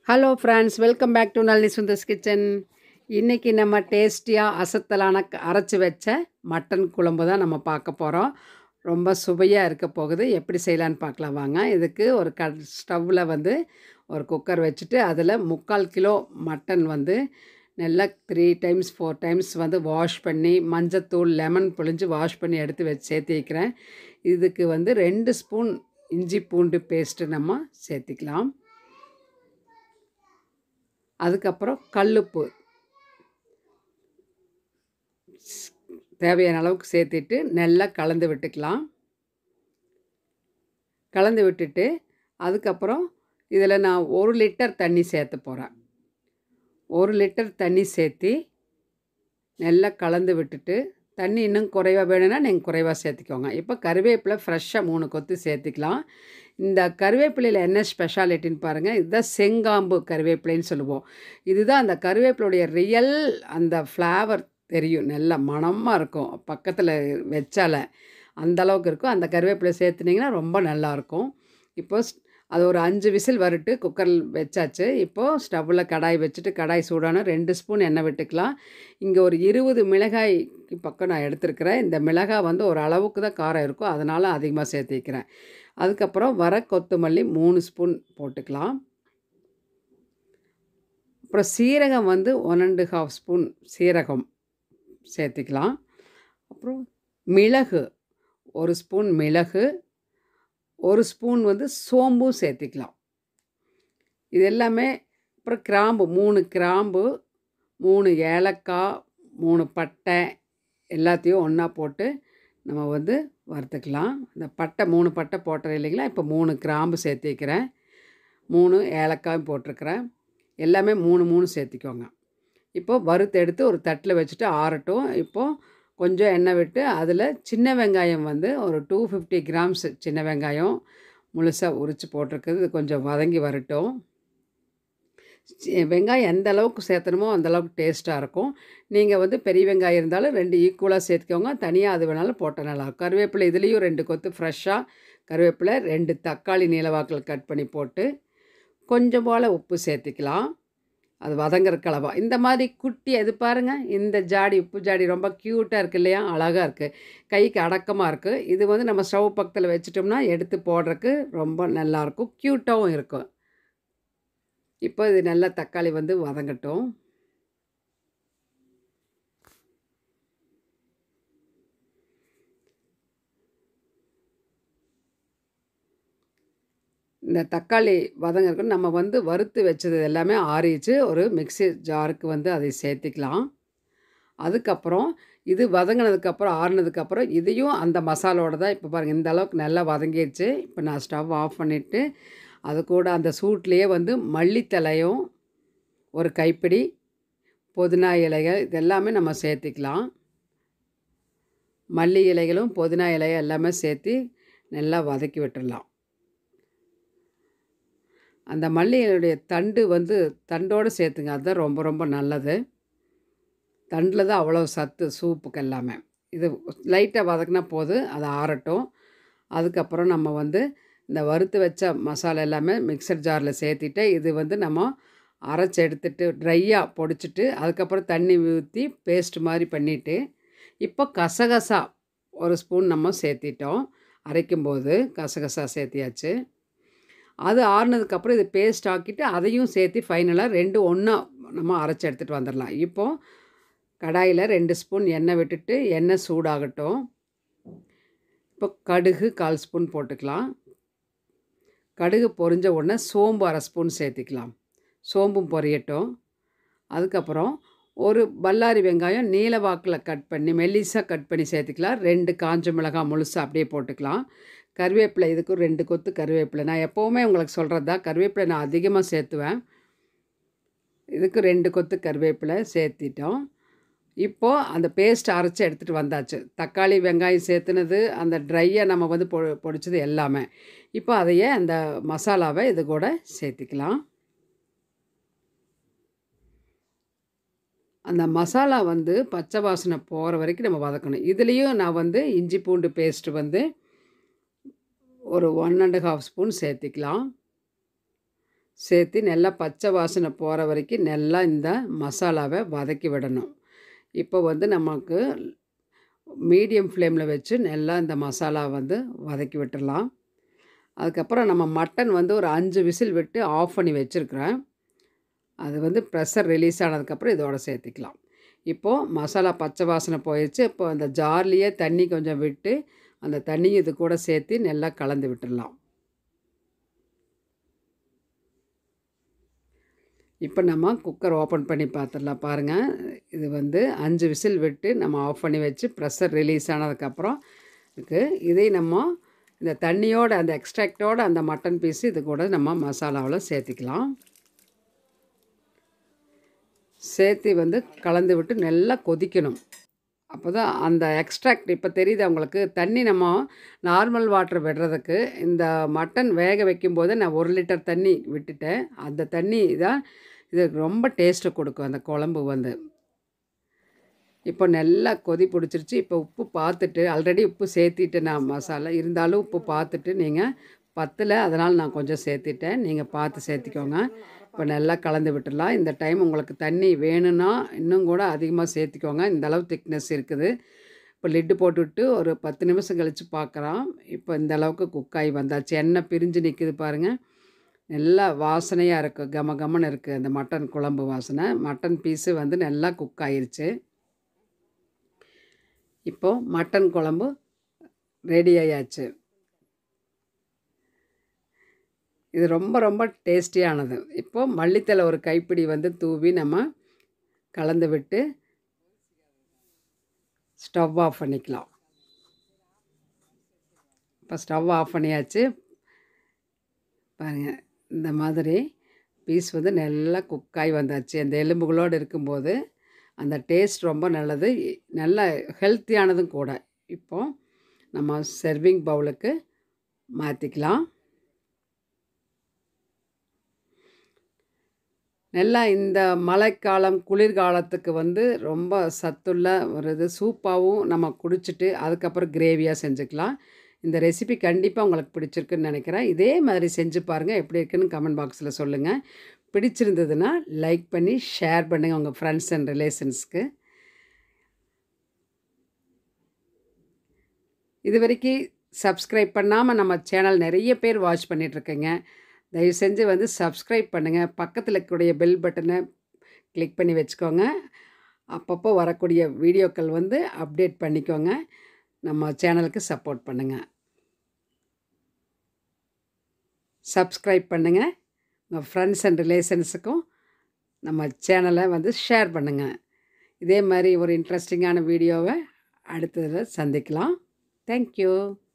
hello friends welcome back to Nalini Sundar's kitchen இன்றைக்கி நம்ம டேஸ்டியாக அசத்தலான க- அரைச்சி வச்ச மட்டன் குழம்பு தான் நம்ம பார்க்க போகிறோம் ரொம்ப சுவையாக இருக்க போகுது எப்படி செய்யலான்னு பார்க்கலாம் வாங்க இதுக்கு ஒரு க ஸ்டவ்வில் வந்து ஒரு குக்கர் வச்சுட்டு அதில் முக்கால் கிலோ மட்டன் வந்து நல்லா த்ரீ டைம்ஸ் ஃபோர் டைம்ஸ் வந்து வாஷ் பண்ணி மஞ்சத்தூள் லெமன் புழிஞ்சு வாஷ் பண்ணி எடுத்து வச்சு சேர்த்து வைக்கிறேன் இதுக்கு வந்து ரெண்டு ஸ்பூன் இஞ்சி பூண்டு பேஸ்ட்டு நம்ம சேர்த்திக்கலாம் அதுக்கப்புறம் கல்லுப்பு ஸ்- தேவையான அளவுக்கு சேர்த்துட்டு நல்லா கலந்து விட்டுக்கலாம் கலந்து விட்டுட்டு அதுக்கப்புறம் இதில் நான் ஒரு லிட்டர் தண்ணி சேர்த்து போகிறேன் ஒரு லிட்டர் தண்ணி சேர்த்தி நல்லா கலந்து விட்டுட்டு தண்ணி இன்னும் குறைவாக வேணும்னா நீங்கள் குறைவாக சேர்த்துக்கோங்க இப்போ கருவேப்பிலை ஃப்ரெஷ்ஷாக மூணு கொத்து சேர்த்துக்கலாம் இந்த கருவேப்பிலையில் என்ன ஸ்பெஷாலிட்டின்னு பாருங்கள் இதுதான் செங்காம்பு கருவேப்பிலைன்னு சொல்லுவோம் இதுதான் அந்த கருவேப்பிலையுடைய ரியல் அந்த ஃப்ளேவர் தெரியும் நல்ல மணமாக இருக்கும் பக்கத்தில் வச்சால அந்த அளவுக்கு இருக்கும் அந்த கருவேப்பிலை சேர்த்துனீங்கன்னா ரொம்ப நல்லாயிருக்கும் இப்போ ஸ்- அது ஒரு அஞ்சு விசில் வரட்டு குக்கரில் வச்சாச்சு இப்போது ஸ்டவ்வில் கடாய் வச்சுட்டு கடாய் சூடான ரெண்டு ஸ்பூன் எண்ணெய் விட்டுக்கலாம் இங்கே ஒரு இருபது மிளகாய் பக்கம் நான் எடுத்துருக்கிறேன் இந்த மிளகாய் வந்து ஒரு அளவுக்கு தான் காரம் இருக்கும் அதனால் அதிகமாக சேர்த்திக்கிறேன் அதுக்கப்புறம் வர கொத்தமல்லி மூணு ஸ்பூன் போட்டுக்கலாம் அப்புறம் சீரகம் வந்து ஒன் அண்டு ஹாஃப் ஸ்பூன் சீரகம் சேர்த்துக்கலாம் அப்புறம் மிளகு ஒரு ஸ்பூன் மிளகு ஒரு ஸ்பூன் வந்து சோம்பும் சேர்த்துக்கலாம் இது எல்லாமே அப்புறம் கிராம்பு மூணு கிராம்பு மூணு ஏலக்காய் மூணு பட்டை எல்லாத்தையும் ஒன்றா போட்டு நம்ம வந்து வறுத்துக்கலாம் இந்த பட்டை மூணு பட்டை போட்டது இல்லைங்களா இப்போ மூணு கிராம்பு சேர்த்திக்கிறேன் மூணு ஏலக்காயும் போட்டிருக்கிறேன் எல்லாமே மூணு மூணு சேர்த்திக்கோங்க இப்போது வறுத்து எடுத்து ஒரு தட்டில் வச்சுட்டு ஆறட்டும் இப்போது கொஞ்சம் எண்ணெய் விட்டு அதில் சின்ன வெங்காயம் வந்து ஒரு டூ ஃபிஃப்டி கிராம்ஸ் சின்ன வெங்காயம் முழுசாக உரித்து போட்டிருக்குது இது கொஞ்சம் வதங்கி வரட்டும் சி- வெங்காயம் எந்த அளவுக்கு சேர்த்தணுமோ அந்த அளவுக்கு டேஸ்ட்டாக இருக்கும் நீங்கள் வந்து பெரிய வெங்காயம் இருந்தாலும் ரெண்டு ஈக்குவலாக சேர்த்துக்கோங்க தனியாக அது வேணாலும் போட்டால் நல்லாயிருக்கும் கருவேப்பிலை இதுலேயும் ரெண்டு கொத்து ஃப்ரெஷ்ஷாக கருவேப்பிலை ரெண்டு தக்காளி நீளவாக்கில் கட் பண்ணி போட்டு கொஞ்சம் போல் உப்பு சேர்த்துக்கலாம் அது வதங்குற கலவா இந்த மாதிரி குட்டி அது பாருங்கள் இந்த ஜாடி உப்பு ஜாடி ரொம்ப க்யூட்டாக இருக்கு இல்லையா அழகாக இருக்குது கைக்கு அடக்கமாக இருக்குது இது வந்து நம்ம ஸ்டவ் பக்கத்தில் வச்சிட்டோம்னா எடுத்து போடுறதுக்கு ரொம்ப நல்லாயிருக்கும் க்யூட்டாகவும் இருக்கும் இப்போ இது நல்லா தக்காளி வந்து வதங்கட்டும் இந்த தக்காளி வதங்கறதுக்கு நம்ம வந்து வறுத்து வச்சது எல்லாமே ஆறிச்சு ஒரு மிக்ஸி ஜாருக்கு வந்து அதை சேர்த்திக்கலாம் அதுக்கப்புறம் இது வதங்கினதுக்கப்புறம் ஆறுனதுக்கப்புறம் இதையும் அந்த மசாலோட தான் இப்போ பாருங்கள் இந்த அளவுக்கு நல்லா வதங்கிடுச்சு இப்போ நான் ஸ்டவ் ஆஃப் பண்ணிவிட்டு அது கூட அந்த சூட்லேயே வந்து மல்லித்தலையும் ஒரு கைப்பிடி புதினா இலைகள் இது எல்லாமே நம்ம சேர்த்திக்கலாம் மல்லி இலைகளும் புதினா இலையும் எல்லாமே சேர்த்து நல்லா வதக்கி விட்டுடலாம் அந்த மல்லி இலையுடைய தண்டு வந்து தண்டோடு சேர்த்துங்க அதுதான் ரொம்ப ரொம்ப நல்லது தண்டில் தான் அவ்வளோ சத்து சூப்புக்கு எல்லாமே இது லைட்டாக வதக்கினா போதும் அது ஆறட்டும் அதுக்கப்புறம் நம்ம வந்து இந்த வறுத்து வச்ச மசாலா எல்லாமே மிக்சர் ஜாரில் சேர்த்திட்டு இது வந்து நம்ம அரைச்சி எடுத்துட்டு ட்ரையாக பொடிச்சிட்டு அதுக்கப்புறம் தண்ணி ஊற்றி பேஸ்ட் மாதிரி பண்ணிவிட்டு இப்போ கசகசா ஒரு ஸ்பூன் நம்ம சேர்த்திட்டோம் அரைக்கும்போது கசகசா சேர்த்தியாச்சு அது ஆறுனதுக்கப்புறம் இது பேஸ்ட் ஆக்கிட்டு அதையும் சேர்த்து ஃபைனலாக ரெண்டு ஒன்றா நம்ம அரைச்சி எடுத்துகிட்டு வந்துடலாம் இப்போது கடாயில் ரெண்டு ஸ்பூன் எண்ணெய் விட்டுட்டு எண்ணெய் சூடாகட்டும் இப்போ கடுகு கால் ஸ்பூன் போட்டுக்கலாம் கடுகு பொரிஞ்ச உடனே சோம்பு அரை ஸ்பூன் சேர்த்திக்கலாம் சோம்பும் பொரியட்டும் அதுக்கப்புறம் ஒரு பல்லாரி வெங்காயம் நீல வாக்கில் கட் பண்ணி மெல்லிசாக கட் பண்ணி சேர்த்துக்கலாம் ரெண்டு காஞ்ச மிளகாய் முழுசாக அப்படியே போட்டுக்கலாம் கருவேப்பிலை இதுக்கு ரெண்டு கொத்து கருவேப்பிலை நான் எப்போவுமே உங்களுக்கு சொல்கிறது தான் கருவேப்பிலை நான் அதிகமாக சேர்த்துவேன் இதுக்கு ரெண்டு கொத்து கருவேப்பிலை சேர்த்திட்டோம் இப்போது அந்த பேஸ்ட் அரைச்சி எடுத்துகிட்டு வந்தாச்சு தக்காளி வெங்காயம் சேர்த்துனது அந்த ட்ரையாக நம்ம வந்து பொ பொடிச்சது எல்லாமே இப்போ அதையே அந்த மசாலாவை இது கூட சேர்த்திக்கலாம் அந்த மசாலா வந்து பச்சை வாசனை போகிற வரைக்கும் நம்ம வதக்கணும் இதுலேயும் நான் வந்து இஞ்சி பூண்டு பேஸ்ட்டு வந்து ஒரு ஒன் அண்ட் ஹாஃப் ஸ்பூன் சேர்த்திக்கலாம் சேர்த்து நல்லா பச்சை வாசனை போகிற வரைக்கும் நல்லா இந்த மசாலாவை வதக்கி விடணும் இப்போ வந்து நமக்கு மீடியம் ஃப்ளேமில் வச்சு நல்லா இந்த மசாலா வந்து வதக்கி விட்டுடலாம் அதுக்கப்புறம் நம்ம மட்டன் வந்து ஒரு அஞ்சு விசில் விட்டு ஆஃப் பண்ணி வச்சுருக்குறேன் அது வந்து ப்ரெஷர் ரிலீஸ் ஆனதுக்கப்புறம் இதோட சேர்த்திக்கலாம் இப்போது மசாலா பச்சை வாசனை போயிடுச்சு இப்போ அந்த ஜார்லேயே தண்ணி கொஞ்சம் விட்டு அந்த தண்ணி இது கூட சேர்த்து நல்லா கலந்து விட்டுடலாம் இப்போ நம்ம குக்கர் ஓப்பன் பண்ணி பார்த்துடலாம் பாருங்கள் இது வந்து அஞ்சு விசில் விட்டு நம்ம ஆஃப் பண்ணி வச்சு ப்ரெஷர் ரிலீஸ் ஆனதுக்கப்புறம் இருக்குது இதை நம்ம இந்த தண்ணியோட அந்த எக்ஸ்ட்ராக்டோட அந்த மட்டன் பீஸ் இது கூட நம்ம மசாலாவில் சேர்த்திக்கலாம் சேர்த்து வந்து கலந்து விட்டு நல்லா கொதிக்கணும் அப்போ தான் அந்த எக்ஸ்ட்ராக்ட் இப்போ தெரியுது அவங்களுக்கு தண்ணி நம்ம நார்மல் வாட்டர் விடுறதுக்கு இந்த மட்டன் வேக வைக்கும்போது நான் ஒரு லிட்டர் தண்ணி விட்டுட்டேன் அந்த தண்ணி தான் இது ரொம்ப டேஸ்ட்டு கொடுக்கும் அந்த குழம்பு வந்து இப்போ நல்லா கொதி பிடிச்சிருச்சு இப்போ உப்பு பார்த்துட்டு ஆல்ரெடி உப்பு சேர்த்திட்டு நான் மசாலா இருந்தாலும் உப்பு பார்த்துட்டு நீங்கள் பத்தில் அதனால் நான் கொஞ்சம் சேர்த்திட்டேன் நீங்கள் பார்த்து சேர்த்திக்கோங்க இப்போ நல்லா கலந்து விட்டுடலாம் இந்த டைம் உங்களுக்கு தண்ணி வேணும்னா இன்னும் கூட அதிகமாக சேர்த்திக்கோங்க இந்த அளவு திக்னஸ் இருக்குது இப்போ லிட்டு போட்டுவிட்டு ஒரு பத்து நிமிஷம் கழித்து பார்க்குறோம் இப்போ இந்த அளவுக்கு குக்காய் வந்தாச்சு எண்ணெய் பிரிஞ்சு நிற்குது பாருங்கள் நல்லா வாசனையாக இருக்குது கம கமன்னு இருக்குது அந்த மட்டன் குழம்பு வாசனை மட்டன் பீஸு வந்து நல்லா குக் ஆயிருச்சு இப்போது மட்டன் குழம்பு ரெடி ஆயாச்சு இது ரொம்ப ரொம்ப டேஸ்டியானது இப்போது மல்லித்தலை ஒரு கைப்பிடி வந்து தூவி நம்ம கலந்து விட்டு ஸ்டவ் ஆஃப் பண்ணிக்கலாம் இப்போ ஸ்டவ் ஆஃப் பண்ணியாச்சு பாருங்கள் இந்த மாதிரி பீஸ் வந்து நல்லா குக்காய் வந்தாச்சு அந்த எலும்புகளோடு இருக்கும்போது அந்த டேஸ்ட் ரொம்ப நல்லது நல்ல ஹெல்த்தியானதும் கூட இப்போ நம்ம சர்விங் பவுலுக்கு மாற்றிக்கலாம் நல்லா இந்த மழைக்காலம் குளிர்காலத்துக்கு வந்து ரொம்ப சத்துள்ள ஒரு இது சூப்பாகவும் நம்ம குடிச்சிட்டு அதுக்கப்புறம் கிரேவியாக செஞ்சுக்கலாம் இந்த ரெசிபி கண்டிப்பாக உங்களுக்கு பிடிச்சிருக்குன்னு நினைக்கிறேன் இதே மாதிரி செஞ்சு பாருங்கள் எப்படி இருக்குன்னு கமெண்ட் பாக்ஸில் சொல்லுங்கள் பிடிச்சிருந்ததுன்னா லைக் பண்ணி ஷேர் பண்ணுங்கள் உங்கள் ஃப்ரெண்ட்ஸ் அண்ட் ரிலேஷன்ஸ்க்கு இது வரைக்கும் சப்ஸ்கிரைப் பண்ணாமல் நம்ம சேனல் நிறைய பேர் வாட்ச் பண்ணிகிட்ருக்கேங்க தயவு செஞ்சு வந்து சப்ஸ்கிரைப் பண்ணுங்கள் பக்கத்தில் இருக்கக்கூடிய பெல் பட்டனை கிளிக் பண்ணி வச்சுக்கோங்க அப்பப்போ வரக்கூடிய வீடியோக்கள் வந்து அப்டேட் பண்ணிக்கோங்க நம்ம சேனலுக்கு சப்போர்ட் பண்ணுங்கள் சப்ஸ்கிரைப் பண்ணுங்கள் உங்கள் ஃப்ரெண்ட்ஸ் அண்ட் ரிலேஷன்ஸுக்கும் நம்ம சேனலை வந்து ஷேர் பண்ணுங்கள் இதே மாதிரி ஒரு இன்ட்ரெஸ்டிங்கான வீடியோவை அடுத்ததில் சந்திக்கலாம் தேங்க்யூ